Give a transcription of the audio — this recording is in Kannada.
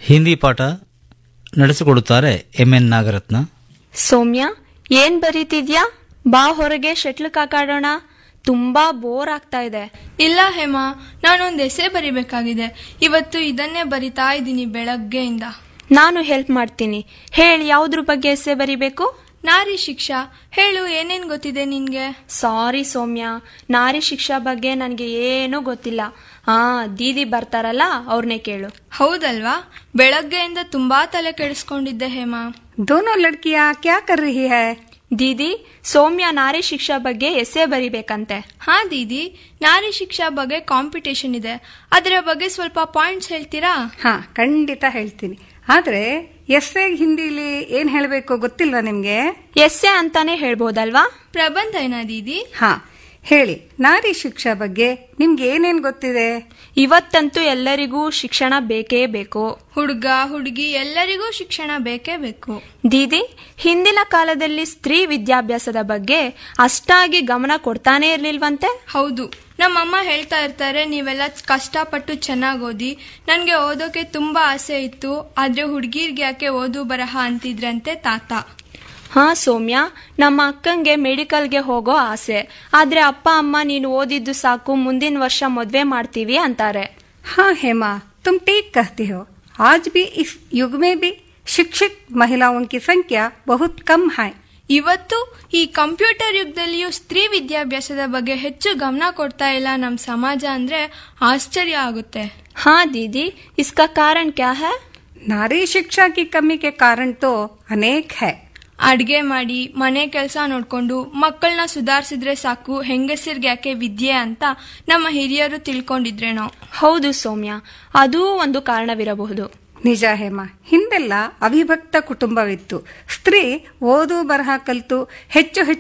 ಹಿಂದಿ ಪಾಠ ನಡೆಸಿಕೊಡುತ್ತಾರೆ ಎಂ ಎನ್ ನಾಗರತ್ನ ಸೌಮ್ಯ ಏನ್ ಬರೀತಿದ್ಯಾ ಬಾ ಹೊರಗೆ ಶಟ್ಲ್ ಕಾಕಾಡೋಣ ತುಂಬಾ ಬೋರ್ ಆಗ್ತಾ ಇದೆ ಇಲ್ಲ ಹೇಮಾ ನಾನೊಂದು ಎಸೆ ಬರಿಬೇಕಾಗಿದೆ ಇವತ್ತು ಇದನ್ನೇ ಬರಿತಾ ಇದ್ದೀನಿ ಬೆಳಗ್ಗೆಯಿಂದ ನಾನು ಹೆಲ್ಪ್ ಮಾಡ್ತೀನಿ ಹೇಳಿ ಯಾವ್ದ್ರ ಬಗ್ಗೆ ಎಸ್ಸೆ ಬರಿಬೇಕು ನಾರಿ ಶಿಕ್ಷಾ ಹೇಳು ಏನೇನ್ ಗೊತ್ತಿದೆ ನಿನ್ಗೆ ಸಾರಿ ಸೌಮ್ಯ ನಾರಿ ಶಿಕ್ಷಾ ಬಗ್ಗೆ ನನಗೆ ಏನೂ ಗೊತ್ತಿಲ್ಲ ಹಾ ದೀದಿ ಬರ್ತಾರಲ್ಲ ಅವ್ರನ್ನೇ ಕೇಳು ಹೌದಲ್ವಾ ಬೆಳಗ್ಗೆಯಿಂದ ತುಂಬಾ ತಲೆ ಕೆಡಿಸ್ಕೊಂಡಿದ್ದೆ ಹೇಮಾ दोनों लड़कियां क्या कर रही है ದೀದಿ ಸೌಮ್ಯ ನಾರಿ ಶಿಕ್ಷಾ ಬಗ್ಗೆ ಎಸ್ಸೆ ಬರಿಬೇಕಂತೆ ಹಾ ದೀದಿ ನಾರಿ ಶಿಕ್ಷಾ ಬಗ್ಗೆ ಕಾಂಪಿಟೇಷನ್ ಇದೆ ಅದರ ಬಗ್ಗೆ ಸ್ವಲ್ಪ ಪಾಯಿಂಟ್ಸ್ ಹೇಳ್ತೀರಾ ಹಾ ಖಂಡಿತ ಹೇಳ್ತೀನಿ ಆದ್ರೆ ಎಸ್ಸೆ ಹಿಂದಿಲಿ ಏನ್ ಹೇಳಬೇಕು ಗೊತ್ತಿಲ್ವಾ ನಿಮ್ಗೆ ಎಸ್ಸೆ ಅಂತಾನೆ ಹೇಳ್ಬೋದಲ್ವಾ ಪ್ರಬಂಧ ಏನಾ ದೀದಿ ಹಾ ಹೇಳಿ ನಾರಿ ಶಿಕ್ಷಾ ಬಗ್ಗೆ ನಿಮ್ಗೆ ಏನೇನ್ ಗೊತ್ತಿದೆ ಇವತ್ತಂತೂ ಎಲ್ಲರಿಗೂ ಶಿಕ್ಷಣ ಬೇಕೇ ಬೇಕು ಹುಡುಗ ಹುಡುಗಿ ಎಲ್ಲರಿಗೂ ಶಿಕ್ಷಣ ಬೇಕೇ ಬೇಕು ದೀದಿ ಹಿಂದಿನ ಕಾಲದಲ್ಲಿ ಸ್ತ್ರೀ ವಿದ್ಯಾಭ್ಯಾಸದ ಬಗ್ಗೆ ಅಷ್ಟಾಗಿ ಗಮನ ಕೊಡ್ತಾನೆ ಇರ್ಲಿಲ್ವಂತೆ ಹೌದು ನಮ್ಮಮ್ಮ ಹೇಳ್ತಾ ಇರ್ತಾರೆ ನೀವೆಲ್ಲ ಕಷ್ಟಪಟ್ಟು ಚೆನ್ನಾಗಿ ಓದಿ ನನಗೆ ಓದೋಕೆ ತುಂಬಾ ಆಸೆ ಇತ್ತು ಆದ್ರೆ ಹುಡುಗಿರ್ಗೆ ಯಾಕೆ ಓದು ಬರಹ ಅಂತಿದ್ರಂತೆ ತಾತ ಹಾ ಸೌಮ್ಯ ನಮ್ಮ ಅಕ್ಕಂಗೆ ಮೆಡಿಕಲ್ಗೆ ಹೋಗೋ ಆಸೆ ಆದ್ರೆ ಅಪ್ಪ ಅಮ್ಮ ನೀನು ಓದಿದ್ದು ಸಾಕು ಮುಂದಿನ ವರ್ಷ ಮದ್ವೆ ಮಾಡ್ತೀವಿ ಅಂತಾರೆ हाँ हेमा तुम ठीक कहती हो आज भी इस युग में भी शिक्षित महिलाओं की संख्या बहुत कम है ಇವತ್ತು ಈ ಕಂಪ್ಯೂಟರ್ ಯುಗದಲ್ಲಿಯೂ ಸ್ತ್ರೀ ವಿದ್ಯಾಭ್ಯಾಸದ ಬಗ್ಗೆ ಹೆಚ್ಚು ಗಮನ ಕೊಡ್ತಾ ಇಲ್ಲ ನಮ್ಮ ಸಮಾಜ ಅಂದ್ರೆ ಆಶ್ಚರ್ಯ ಆಗುತ್ತೆ ಹಾ ದೀದಿ ಇಸ್ಕಾ ಕಾರಣ ಕ್ಯಾ ಹೈ नारी शिक्षा की कमी के कारण तो अनेक है ಅಡ್ಗೆ ಮಾಡಿ ಮನೆ ಕೆಲಸ ನೋಡ್ಕೊಂಡು ಮಕ್ಕಳನ್ನ ಸುಧಾರಿಸಿದ್ರೆ ಸಾಕು ಹೆಂಗಸರ್ಗೆ ಯಾಕೆ ವಿದ್ಯೆ ಅಂತ ನಮ್ಮ ಹಿರಿಯರು ತಿಳ್ಕೊಂಡಿದ್ರೇನೋ ಹೌದು ಸೌಮ್ಯ ಅದೂ ಒಂದು ಕಾರಣವಿರಬಹುದು ನಿಜ ಹೇಮ ಹಿಂದೆಲ್ಲ ಅವಿಭಕ್ತ ಕುಟುಂಬವಿತ್ತು ಸ್ತ್ರೀ ಓದು ಬರಹ ಕಲಿತು ಹೆಚ್ಚು ಹೆಚ್ಚು